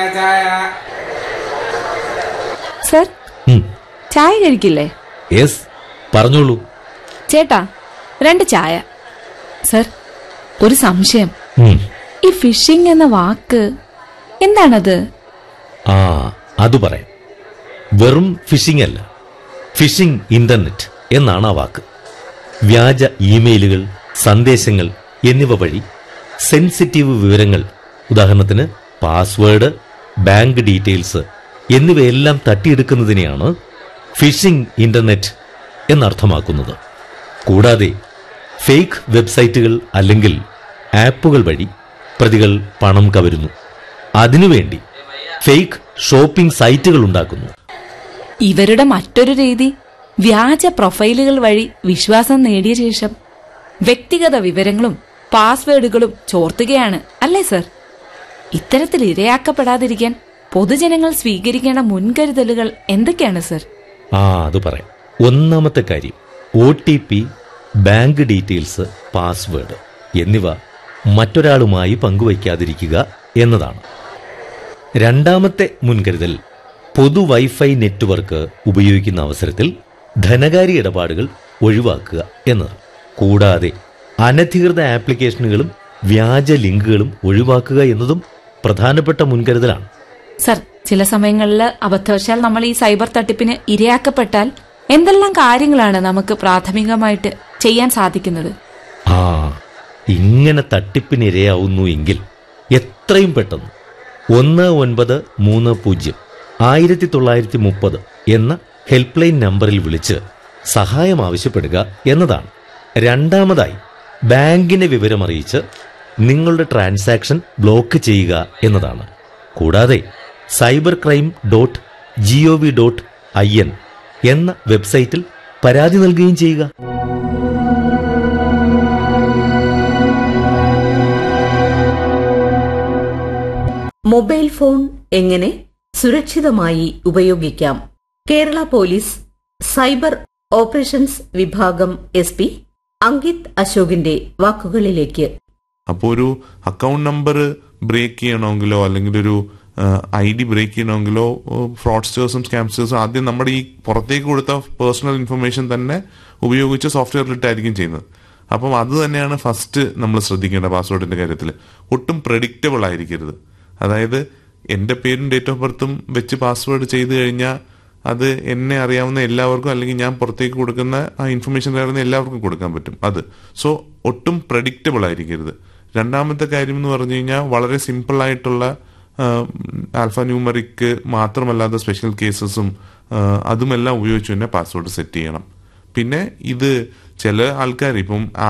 ചായ സർ ചായ കഴിക്കില്ലേ യെസ് പറഞ്ഞോളൂ ചേട്ടാ രണ്ട് ചായ സർ ഒരു സംശയം ഉം. ഈ ഫിഷിംഗ് എന്ന വാക്ക് എന്താണത് ആ അത് പറയാം വെറും ഫിഷിംഗ് അല്ല ഫിഷിംഗ് ഇന്റർനെറ്റ് എന്നാണ് ആ വാക്ക് വ്യാജ ഇമെയിലുകൾ സന്ദേശങ്ങൾ എന്നിവ വഴി സെൻസിറ്റീവ് വിവരങ്ങൾ ഉദാഹരണത്തിന് പാസ്വേഡ് ബാങ്ക് ഡീറ്റെയിൽസ് എന്നിവയെല്ലാം തട്ടിയെടുക്കുന്നതിനെയാണ് ഫിഷിംഗ് ഇന്റർനെറ്റ് എന്നർത്ഥമാക്കുന്നത് കൂടാതെ ഫേക്ക് വെബ്സൈറ്റുകൾ അല്ലെങ്കിൽ ആപ്പുകൾ വഴി പ്രതികൾ പണം കവരുന്നു അതിനുവേണ്ടി ഫേക്ക് ഷോപ്പിംഗ് സൈറ്റുകൾ ഉണ്ടാക്കുന്നു ഇവരുടെ മറ്റൊരു രീതി വ്യാജ പ്രൊഫൈലുകൾ വഴി വിശ്വാസം നേടിയ ശേഷം വ്യക്തിഗത വിവരങ്ങളും പാസ്വേഡുകളും ചോർത്തുകയാണ് അല്ലേ സർ ഇത്തരത്തിൽ ഇരയാക്കപ്പെടാതിരിക്കാൻ പൊതുജനങ്ങൾ സ്വീകരിക്കേണ്ട മുൻകരുതലുകൾ എന്തൊക്കെയാണ് സർ ആ അത് പറയാം ഒന്നാമത്തെ കാര്യം O T P bank details password എന്നിവ മറ്റൊരാളുമായി പങ്കുവയ്ക്കാതിരിക്കുക എന്നതാണ് രണ്ടാമത്തെ മുൻകരുതൽ പൊതു വൈഫൈ നെറ്റ്വർക്ക് ഉപയോഗിക്കുന്ന അവസരത്തിൽ ധനകാര്യ ഇടപാടുകൾ ഒഴിവാക്കുക എന്നതാണ് കൂടാതെ അനധികൃത ആപ്ലിക്കേഷനുകളും വ്യാജ ലിങ്കുകളും ഒഴിവാക്കുക എന്നതും പ്രധാനപ്പെട്ട മുൻകരുതലാണ് സർ ചില സമയങ്ങളിൽ അബദ്ധവശാൽ നമ്മൾ ഈ സൈബർ തട്ടിപ്പിന് ഇരയാക്കപ്പെട്ടാൽ എന്തെല്ലാം കാര്യങ്ങളാണ് നമുക്ക് പ്രാഥമികമായിട്ട് ചെയ്യാൻ സാധിക്കുന്നത് ആ ഇങ്ങനെ തട്ടിപ്പിനിരയാവുന്നു എങ്കിൽ എത്രയും പെട്ടെന്ന് ഒന്ന് ഒൻപത് മൂന്ന് പൂജ്യം ആയിരത്തി തൊള്ളായിരത്തി മുപ്പത് എന്ന ഹെൽപ്പ് ലൈൻ നമ്പറിൽ വിളിച്ച് സഹായം ആവശ്യപ്പെടുക എന്നതാണ് രണ്ടാമതായി ബാങ്കിനെ വിവരമറിയിച്ച് നിങ്ങളുടെ ട്രാൻസാക്ഷൻ ബ്ലോക്ക് ചെയ്യുക എന്നതാണ് കൂടാതെ cyber crime dot G O V dot I N എന്ന വെബ്സൈറ്റിൽ പരാതി നൽകുകയും ചെയ്യുക മൊബൈൽ ഫോൺ എങ്ങനെ സുരക്ഷിതമായി ഉപയോഗിക്കാം കേരള പോലീസ് സൈബർ ഓപ്പറേഷൻസ് വിഭാഗം എസ് പി അങ്കിത് അശോകിന്റെ വാക്കുകളിലേക്ക് അപ്പോൾ ഒരു അക്കൗണ്ട് നമ്പർ ബ്രേക്ക് ചെയ്യണമെങ്കിലോ അല്ലെങ്കിൽ ഒരു ഐ ഡി ബ്രേക്ക് ചെയ്യണമെങ്കിലോ ഫ്രോഡ്സ്റ്റേഴ്സും സ്കാംസ്റ്റേഴ്സും ആദ്യം നമ്മുടെ ഈ പുറത്തേക്ക് കൊടുത്ത പേഴ്സണൽ ഇൻഫർമേഷൻ തന്നെ ഉപയോഗിച്ച് സോഫ്റ്റ്വെയറിലിട്ടായിരിക്കും ചെയ്യുന്നത് അപ്പം അത് തന്നെയാണ് ഫസ്റ്റ് നമ്മൾ ശ്രദ്ധിക്കേണ്ട പാസ്വേഡിന്റെ കാര്യത്തിൽ ഒട്ടും പ്രഡിക്റ്റബിൾ ആയിരിക്കരുത് അതായത് എൻ്റെ പേരും ഡേറ്റ് ഓഫ് ബർത്തും വെച്ച് പാസ്വേഡ് ചെയ്ത് കഴിഞ്ഞാൽ അത് എന്നെ അറിയാവുന്ന എല്ലാവർക്കും അല്ലെങ്കിൽ ഞാൻ പുറത്തേക്ക് കൊടുക്കുന്ന ആ ഇൻഫർമേഷൻ അറിയാവുന്ന എല്ലാവർക്കും കൊടുക്കാൻ പറ്റും അത് സോ ഒട്ടും പ്രഡിക്റ്റബിൾ ആയിരിക്കരുത് രണ്ടാമത്തെ കാര്യം എന്ന് പറഞ്ഞു കഴിഞ്ഞാൽ വളരെ സിമ്പിൾ ആയിട്ടുള്ള ആൽഫ ന്യൂമറിക്ക് മാത്രമല്ലാത്ത സ്പെഷ്യൽ കേസസും അതുമെല്ലാം ഉപയോഗിച്ച് തന്നെ പാസ്വേഡ് സെറ്റ് ചെയ്യണം പിന്നെ ഇത് ചില ആൾക്കാർ ഇപ്പം